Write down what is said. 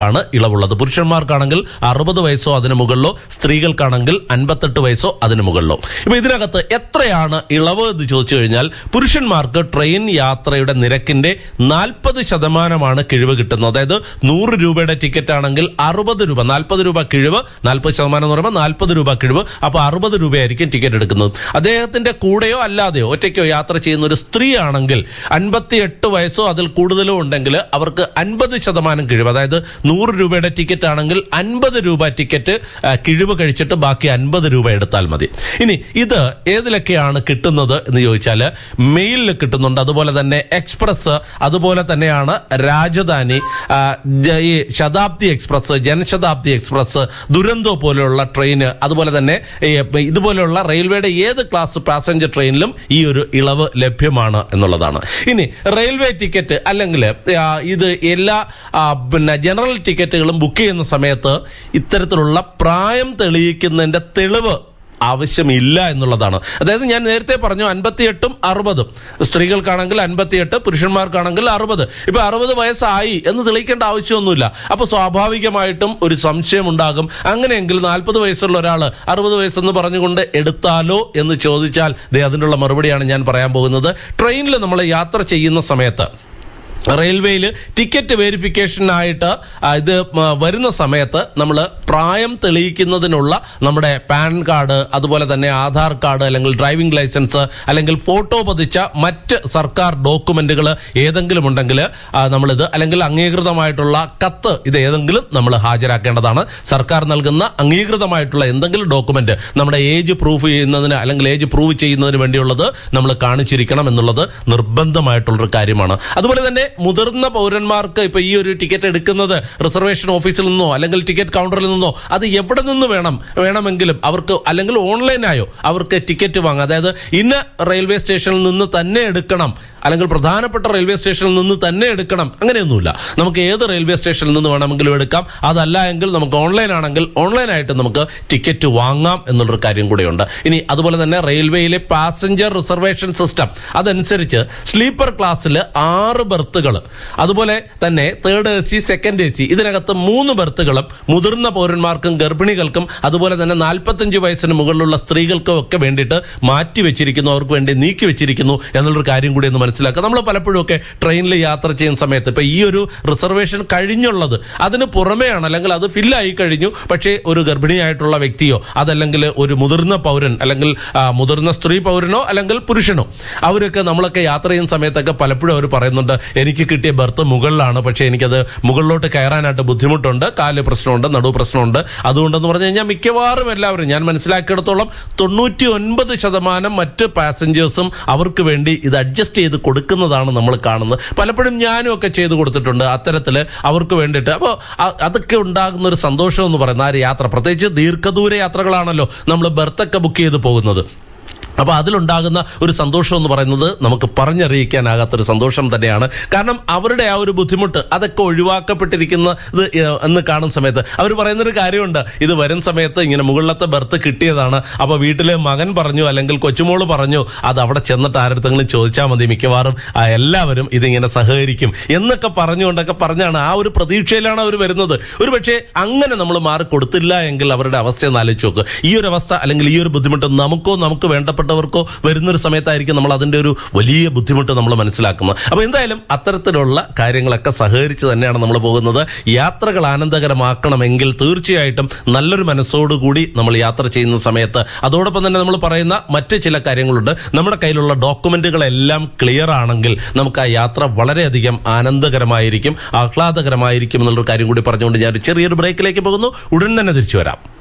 ആണ് ഇളവുള്ളത് പുരുഷന്മാർക്കാണെങ്കിൽ അറുപത് വയസ്സോ അതിന് മുകളിലോ സ്ത്രീകൾക്കാണെങ്കിൽ അൻപത്തെട്ട് വയസ്സോ അതിന് മുകളിലോ ഇപ്പൊ ഇതിനകത്ത് എത്രയാണ് ഇളവ് എന്ന് ചോദിച്ചു കഴിഞ്ഞാൽ പുരുഷന്മാർക്ക് ട്രെയിൻ യാത്രയുടെ നിരക്കിന്റെ നാൽപ്പത് ശതമാനമാണ് കിഴിവ് കിട്ടുന്നത് അതായത് നൂറ് രൂപയുടെ ടിക്കറ്റ് ആണെങ്കിൽ അറുപത് രൂപ നാൽപ്പത് രൂപ കിഴിവ് നാൽപ്പത് ശതമാനം എന്ന് പറയുമ്പോൾ നാൽപ്പത് രൂപ കിഴിവ് അപ്പൊ അറുപത് രൂപയായിരിക്കും ടിക്കറ്റ് എടുക്കുന്നത് അദ്ദേഹത്തിന്റെ കൂടെയോ അല്ലാതെയോ ഒറ്റയ്ക്കോ യാത്ര ചെയ്യുന്ന ഒരു സ്ത്രീ ആണെങ്കിൽ അൻപത്തി എട്ട് വയസ്സോ അതിൽ കൂടുതലോ ഉണ്ടെങ്കിൽ അവർക്ക് അൻപത് ശതമാനം കിഴിവ് അതായത് നൂറ് രൂപയുടെ ടിക്കറ്റ് ആണെങ്കിൽ അൻപത് രൂപ ടിക്കറ്റ് ആ, കിഴിവ് കഴിച്ചിട്ട് ബാക്കി അൻപത് രൂപ എടുത്താൽ മതി ഇനി ഇത് ഏതിലൊക്കെയാണ് കിട്ടുന്നത് എന്ന് ചോദിച്ചാൽ മെയിലിൽ കിട്ടുന്നുണ്ട് അതുപോലെ തന്നെ എക്സ്പ്രസ് അതുപോലെ തന്നെയാണ് രാജധാനി ആ, ജ- ഈ ശതാബ്ദി എക്സ്പ്രസ് ജനശതാബ്ദി എക്സ്പ്രസ് ദുരന്തോ പോലെയുള്ള ട്രെയിന് അതുപോലെ തന്നെ ഈ ഇതുപോലെയുള്ള റെയിൽവേയുടെ ഏത് ക്ലാസ് പാസഞ്ചർ ട്രെയിനിലും ഈ ഒരു ഇളവ് ലഭ്യമാണ് എന്നുള്ളതാണ് ഇനി റെയിൽവേ ടിക്കറ്റ് അല്ലെങ്കിൽ ആ, ഇത് എല്ലാ ആ, പിന്നെ ജനറൽ ടിക്കറ്റുകളും ബുക്ക് ചെയ്യുന്ന സമയത്ത് ഇത്തരത്തിലുള്ള പ്രായം തെളിയിക്കുന്നതിന്റെ തെളിവ് ആവശ്യമില്ല എന്നുള്ളതാണ് അതായത് ഞാൻ നേരത്തെ പറഞ്ഞു അൻപത്തിയെട്ടും അറുപതും സ്ത്രീകൾക്കാണെങ്കിൽ അൻപത്തിയെട്ട് പുരുഷന്മാർക്കാണെങ്കിൽ അറുപത് ഇപ്പൊ അറുപത് വയസ്സായി എന്ന് തെളിയിക്കേണ്ട ആവശ്യമൊന്നുമില്ല അപ്പൊ സ്വാഭാവികമായിട്ടും ഒരു സംശയം ഉണ്ടാകും അങ്ങനെയെങ്കിൽ നാൽപ്പത് വയസ്സുള്ള ഒരാൾ അറുപത് വയസ്സെന്ന് പറഞ്ഞുകൊണ്ട് എടുത്താലോ എന്ന് ചോദിച്ചാൽ ദേ അതിനുള്ള മറുപടിയാണ് ഞാൻ പറയാൻ പോകുന്നത് ട്രെയിനിൽ നമ്മൾ യാത്ര ചെയ്യുന്ന സമയത്ത് റെയിൽവേയിൽ ടിക്കറ്റ് വെരിഫിക്കേഷനായിട്ട് ആ, ഇത് മ, വരുന്ന സമയത്ത് നമ്മൾ പ്രായം തെളിയിക്കുന്നതിനുള്ള നമ്മുടെ പാൻ കാർഡ് അതുപോലെ തന്നെ ആധാർ കാർഡ് അല്ലെങ്കിൽ ഡ്രൈവിംഗ് ലൈസൻസ് അല്ലെങ്കിൽ ഫോട്ടോ പതിച്ച മറ്റ് സർക്കാർ ഡോക്യുമെന്റുകൾ ഏതെങ്കിലും ഉണ്ടെങ്കിൽ നമ്മളിത് അല്ലെങ്കിൽ അംഗീകൃതമായിട്ടുള്ള കത്ത് ഇത് ഏതെങ്കിലും നമ്മൾ ഹാജരാക്കേണ്ടതാണ് സർക്കാർ നൽകുന്ന അംഗീകൃതമായിട്ടുള്ള എന്തെങ്കിലും ഡോക്യുമെന്റ് നമ്മുടെ ഏജ് പ്രൂഫ് ചെയ്യുന്നതിന് അല്ലെങ്കിൽ ഏജ് പ്രൂവ് ചെയ്യുന്നതിന് വേണ്ടിയുള്ളത് നമ്മൾ കാണിച്ചിരിക്കണം എന്നുള്ളത് നിർബന്ധമായിട്ടുള്ളൊരു കാര്യമാണ് അതുപോലെ തന്നെ മുതിർന്ന പൗരന്മാർക്ക് ഇപ്പൊ ഈ ഒരു ടിക്കറ്റ് എടുക്കുന്നത് റിസർവേഷൻ ഓഫീസിൽ നിന്നോ അല്ലെങ്കിൽ ടിക്കറ്റ് കൗണ്ടറിൽ നിന്നോ അത് എവിടെ നിന്ന് വേണം വേണമെങ്കിലും അവർക്ക് അല്ലെങ്കിൽ ഓൺലൈനായോ അവർക്ക് ടിക്കറ്റ് വാങ്ങാം അതായത് ഇന്ന റെയിൽവേ സ്റ്റേഷനിൽ നിന്ന് തന്നെ എടുക്കണം അല്ലെങ്കിൽ പ്രധാനപ്പെട്ട റെയിൽവേ സ്റ്റേഷനിൽ നിന്ന് തന്നെ എടുക്കണം അങ്ങനെയൊന്നുമില്ല നമുക്ക് ഏത് റെയിൽവേ സ്റ്റേഷനിൽ നിന്ന് വേണമെങ്കിലും എടുക്കാം അതല്ല എങ്കിൽ നമുക്ക് ഓൺലൈൻ ആണെങ്കിൽ ഓൺലൈനായിട്ട് നമുക്ക് ടിക്കറ്റ് വാങ്ങാം എന്നുള്ളൊരു കാര്യം കൂടെയുണ്ട് ഇനി അതുപോലെ തന്നെ റെയിൽവേയിലെ പാസഞ്ചർ റിസർവേഷൻ സിസ്റ്റം അതനുസരിച്ച് സ്ലീപ്പർ ക്ലാസ്സിൽ ആറ് ബർത്തുകൾ അതുപോലെ തന്നെ third A C second A C ഇതിനകത്ത് മൂന്ന് ബർത്തുകളും മുതിർന്ന പൗരന്മാർക്കും ഗർഭിണികൾക്കും അതുപോലെ തന്നെ നാൽപ്പത്തഞ്ച് വയസ്സിന് മുകളിലുള്ള സ്ത്രീകൾക്കും ഒക്കെ വേണ്ടിയിട്ട് മാറ്റി വെച്ചിരിക്കുന്നു അവർക്ക് വേണ്ടി നീക്കി വെച്ചിരിക്കുന്നു എന്നുള്ളൊരു കാര്യം കൂടി ഒന്ന് മനസ്സിലാക്കുക നമ്മൾ പലപ്പോഴും ഒക്കെ ട്രെയിനിൽ യാത്ര ചെയ്യുന്ന സമയത്ത് ഇപ്പൊ ഈ ഒരു റിസർവേഷൻ കഴിഞ്ഞുള്ളത് അതിന് പുറമെയാണ് അല്ലെങ്കിൽ അത് ഫില്ലായി കഴിഞ്ഞു പക്ഷേ ഒരു ഗർഭിണിയായിട്ടുള്ള വ്യക്തിയോ അതല്ലെങ്കിൽ ഒരു മുതിർന്ന പൗരൻ അല്ലെങ്കിൽ ആ, മുതിർന്ന സ്ത്രീ പൗരനോ അല്ലെങ്കിൽ പുരുഷനോ അവരൊക്കെ നമ്മളൊക്കെ യാത്ര ചെയ്യുന്ന സമയത്തൊക്കെ പലപ്പോഴും അവർ പറയുന്നുണ്ട് എനിക്ക് കിട്ടിയ ബർത്ത് മുകളിലാണ് പക്ഷേ എനിക്കത് മുകളിലോട്ട് കയറാനായിട്ട് ബുദ്ധിമുട്ടുണ്ട് കാല് പ്രശ്നമുണ്ട് നടു പ്രശ്നമുണ്ട് അതുകൊണ്ടെന്ന് പറഞ്ഞു കഴിഞ്ഞാൽ മിക്കവാറും എല്ലാവരും ഞാൻ മനസ്സിലാക്കിയിടത്തോളം തൊണ്ണൂറ്റി ഒൻപത് ശതമാനം മറ്റ് പാസഞ്ചേഴ്സും അവർക്ക് വേണ്ടി ഇത് അഡ്ജസ്റ്റ് ചെയ്ത് കൊടുക്കുന്നതാണ് നമ്മൾ കാണുന്നത് പലപ്പോഴും ഞാനും ഒക്കെ ചെയ്ത് കൊടുത്തിട്ടുണ്ട് അത്തരത്തിൽ അവർക്ക് വേണ്ടിയിട്ട് അപ്പോൾ അതൊക്കെ ഉണ്ടാകുന്ന ഒരു സന്തോഷം എന്ന് പറയുന്ന ആ ഒരു യാത്ര പ്രത്യേകിച്ച് ദീർഘദൂര യാത്രകളാണല്ലോ നമ്മൾ ബർത്തൊക്കെ ബുക്ക് ചെയ്ത് പോകുന്നത് അപ്പോൾ അതിലുണ്ടാകുന്ന ഒരു സന്തോഷം എന്ന് പറയുന്നത് നമുക്ക് പറഞ്ഞറിയിക്കാനാകാത്തൊരു സന്തോഷം തന്നെയാണ് കാരണം അവരുടെ ആ ഒരു ബുദ്ധിമുട്ട് അതൊക്കെ ഒഴിവാക്കപ്പെട്ടിരിക്കുന്നത് ഏഹ്, എന്ന് കാണുന്ന സമയത്ത് അവർ പറയുന്നൊരു കാര്യമുണ്ട് ഇത് വരുന്ന സമയത്ത് ഇങ്ങനെ മുകളിലത്തെ ബർത്ത് കിട്ടിയതാണ് അപ്പോൾ വീട്ടിലെ മകൻ പറഞ്ഞു അല്ലെങ്കിൽ കൊച്ചുമോള് പറഞ്ഞു അത് അവിടെ ചെന്നിട്ട് ആരടുത്തെങ്കിലും ചോദിച്ചാൽ മതി മിക്കവാറും ആ, എല്ലാവരും ഇതിങ്ങനെ സഹകരിക്കും എന്നൊക്കെ പറഞ്ഞുകൊണ്ടൊക്കെ പറഞ്ഞാണ് ആ ഒരു പ്രതീക്ഷയിലാണ് അവർ വരുന്നത് ഒരു പക്ഷേ അങ്ങനെ നമ്മൾ മാറി കൊടുത്തില്ല എങ്കിൽ അവരുടെ അവസ്ഥ ഒന്ന് ആലോചിച്ച് നോക്ക് ഈ ഒരു അവസ്ഥ അല്ലെങ്കിൽ ഈ ഒരു ബുദ്ധിമുട്ട് നമുക്കോ നമുക്ക് വേണ്ടപ്പെട്ടവർക്കോ വരുന്നൊരു സമയത്തായിരിക്കും നമ്മൾ അതിന്റെ ഒരു വലിയ ബുദ്ധിമുട്ട് നമ്മൾ മനസ്സിലാക്കുന്നത് അപ്പോൾ എന്തായാലും അത്തരത്തിലുള്ള കാര്യങ്ങളൊക്കെ സഹകരിച്ച് തന്നെയാണ് നമ്മൾ പോകുന്നത് യാത്രകൾ ആനന്ദകരമാക്കണമെങ്കിൽ തീർച്ചയായിട്ടും നല്ലൊരു മനസ്സോടുകൂടി നമ്മൾ യാത്ര ചെയ്യുന്ന സമയത്ത് അതോടൊപ്പം തന്നെ നമ്മൾ പറയുന്ന മറ്റ് ചില കാര്യങ്ങളുണ്ട് നമ്മുടെ കയ്യിലുള്ള ഡോക്യുമെന്റുകളെല്ലാം ക്ലിയർ ആണെങ്കിൽ നമുക്ക് ആ യാത്ര വളരെയധികം ആനന്ദകരമായിരിക്കും ആഹ്ലാദകരമായിരിക്കും എന്നുള്ളൊരു കാര്യം കൂടി പറഞ്ഞുകൊണ്ട് ഞാൻ ഒരു ചെറിയൊരു ബ്രേക്കിലേക്ക് പോകുന്നു ഉടൻ തന്നെ തിരിച്ചു വരാം